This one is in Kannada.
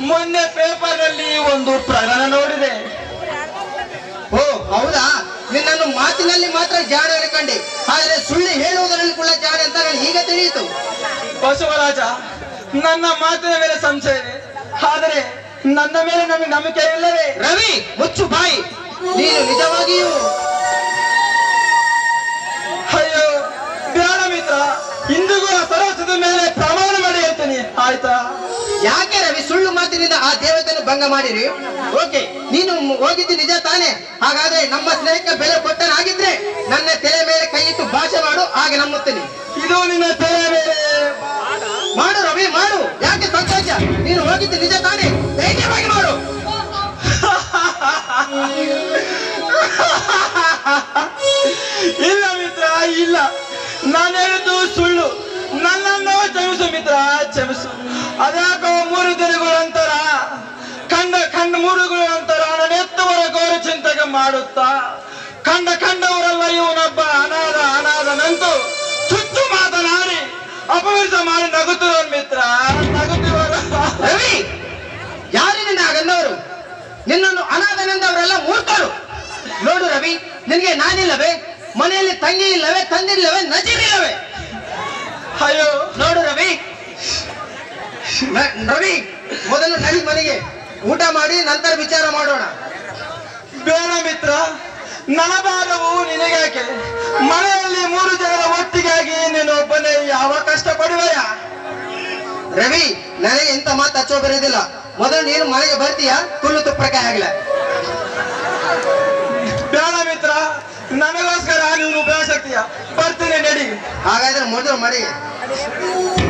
ಮೊನ್ನೆ ಪೇಪರ್ನಲ್ಲಿ ಒಂದು ಪ್ರಕರಣ ನೋಡಿದೆ ಓ ಹೌದಾ ನಿನ್ನನ್ನು ಮಾತಿನಲ್ಲಿ ಮಾತ್ರ ಜಾಣ ಅನ್ಕೊಂಡೆ ಆದ್ರೆ ಸುಳ್ಳು ಹೇಳುವುದರಲ್ಲಿ ಕೂಡ ಜಾಣ ಅಂತ ನನಗೆ ಈಗ ತಿಳಿಯಿತು ಬಸವರಾಜ ನನ್ನ ಮಾತಿನ ಮೇಲೆ ಸಂಶಯ ಇದೆ ಆದರೆ ನನ್ನ ಮೇಲೆ ನಮಗೆ ನಂಬಿಕೆ ಇಲ್ಲವೇ ರವಿ ಮುಚ್ಚು ಬಾಯಿ ನೀನು ನಿಜವಾಗಿಯೂ ಅಯ್ಯೋ ಬೇಡ ಮಿತ್ರ ಇಂದಿಗೂ ಆ ಸರಸ್ವತಿ ಮೇಲೆ ಪ್ರಮಾಣ ಮಾಡಿ ಹೇಳ್ತೀನಿ ಆಯ್ತಾ ಯಾಕೆ ರವಿ ಸುಳ್ಳು ಮಾತಿನಿಂದ ಆ ದೇವತೆಯನ್ನು ಭಂಗ ಮಾಡಿರಿ ಓಕೆ ನೀನು ಹೋಗಿದ್ದು ನಿಜ ತಾನೆ ಹಾಗಾದ್ರೆ ನಮ್ಮ ಸ್ನೇಹಕ್ಕೆ ಬೆಲೆ ಕೊಟ್ಟನಾಗಿದ್ರೆ ನನ್ನ ತಲೆ ಮೇಲೆ ಕೈ ಇಟ್ಟು ಭಾಷೆ ಮಾಡು ಹಾಗೆ ನಂಬುತ್ತೀನಿ ಇದು ನಿನ್ನ ತಲೆ ಮೇಲೆ ಮಾಡು ರವಿ ಮಾಡು ಯಾಕೆ ಸಂಕೋಚ ನೀನು ಹೋಗಿದ್ದು ನಿಜ ತಾನೆ ಧೈರ್ಯವಾಗಿ ಮಾಡು ಇಲ್ಲ ಮಿತ್ರ ಇಲ್ಲ ನಾನು ಹೇಳಿದ್ದು ಸುಳ್ಳು ನನ್ನನ್ನು ಕ್ಷಮಿಸು ಮಿತ್ರ ಕ್ಷಮಿಸು ಅದ್ಯಾಕೋ ಮೂರು ದಿನಗಳ ನಂತರ ಕಂಡ ಕಂಡ ಮೂರು ದಿನಗಳ ನಂತರ ನನ್ನ ಎತ್ತುವರ ಗೌರವ ಚಿಂತಕ ಮಾಡುತ್ತಾ ಕಂಡ ಕಂಡವರೆಲ್ಲ ಇವನೊಬ್ಬ ಅನಾಥ ಅನಾಥನಂತೂ ಚುಚ್ಚು ಮಾತನಾಡಿ ಅಪವಿತ್ರ ಮಾಡಿ ನಗುತ್ತಿರುವ ಮಿತ್ರ ನಗುತ್ತಿರುವ ರವಿ ಯಾರು ನಿನ್ನ ಗಂಡವರು ನಿನ್ನನ್ನು ಅನಾಥನೆಂದವರೆಲ್ಲ ಮೂರ್ಖರು ನೋಡು ರವಿ ನಿನಗೆ ನಾನಿಲ್ಲವೇ ಮನೆಯಲ್ಲಿ ತಂಗಿ ಇಲ್ಲವೇ ತಂದಿಲ್ಲವೇ ನಜೀರಿಲ್ಲವೇ ಅಯ್ಯೋ ನೋಡು ರವಿ ನ- ರವಿ ಮೊದಲು ನಡಿ ಮನೆಗೆ ಊಟ ಮಾಡಿ ನಂತರ ವಿಚಾರ ಮಾಡೋಣ ಬೇಡ ಮಿತ್ರ ನನ್ನ ಭಾರವು ನಿನಗ್ಯಾಕೆ ಮನೆಯಲ್ಲಿ ಮೂರು ಜನರ ಒಟ್ಟಿಗಾಗಿ ನೀನು ಒಬ್ಬನೇ ಯಾವ ಕಷ್ಟ ಪಡುವೆಯ ರವಿ ನನಗೆ ಇಂಥ ಮಾತು ಹಚ್ಚೋ ಬರೋದಿಲ್ಲ ಮೊದಲು ನೀನು ಮನೆಗೆ ಬರ್ತೀಯಾ ತುಳ್ಳು ತುಪ್ಪಕ್ಕೆ ಆಗ್ಲ ಬೇಡ ಮಿತ್ರ ನನಗೋಸ್ಕರ ನೀನು ಉಪಯೋಗಿಸ್ತೀಯ ಬರ್ತೀನಿ ನಡಿ ಹಾಗಾದ್ರೆ ಮೊದಲು ಮನೆಗೆ